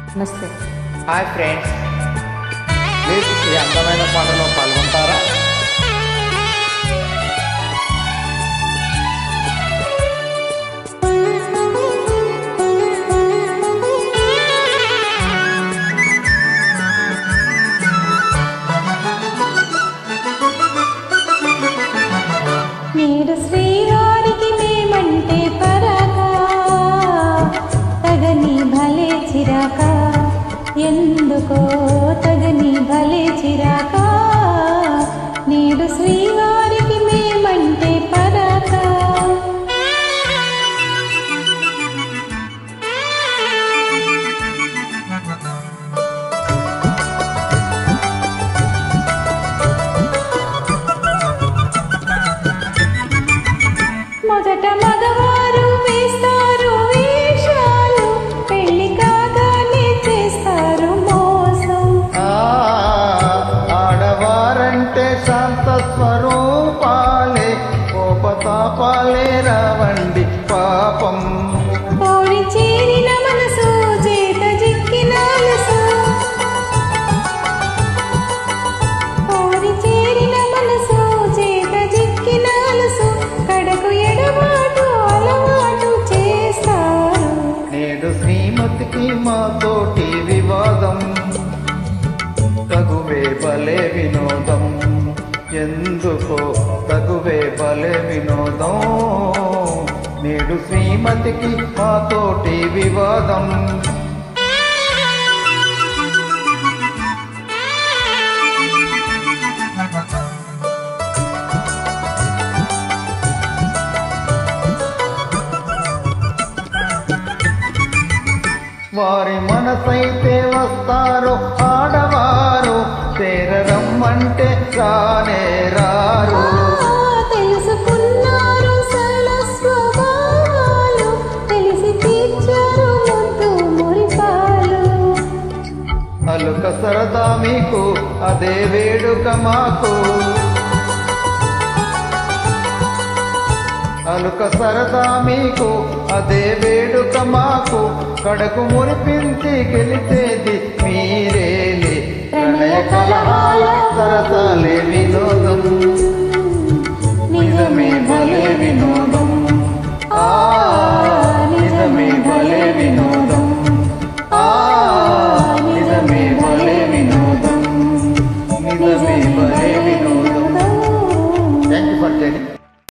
నమస్తే hi friends please ఈ అందమైన పాటలో పాల్గొంటారా నేడు శ్రీవారికి మేమంటే పరాక తగని భలే చిరాక ఎందుకో తగని భలే చిరాక నేడు శ్రీవారికి మేమంటే పరాక మొదట మగవారు వేస్తారు వేషాలు పెళ్లి కాగానే చేస్తారు మోసం ఆ, ఆడవారంటే శాంత స్వరూపాలే కోపతాపాలే రావండి పాపం కోడి చేరిన మనసు చేత జిక్కిన అలసు కోడి చేరిన మనసు చేత జిక్కిన అలసు కడకు ఎడబాటు అలవాటు చేస్తారు నేడు శ్రీమతికి మాతోటి వివాదం తగువే బలే వినోదం ఎందుకో తగువే బలే వినోదం నేడు శ్రీమతికి మాతోటి వివాదం వారి మనసైతే వస్తారు ఆడవారు చేరరమ్మంటే రానే రారు ఆ, తెలుసుకున్నారు సరళ స్వభావాలు తెలిసి తీర్చారు ముద్దు మురిపాలు అలుక సరదా మీకు అదే వేడుక మాకు అలుక సరదా మీకు అదే వేడుక మాకు కడకు మురిపించి గెలిచేది మీరేలే ప్రణయ కలహాల సరసాలే వినోదం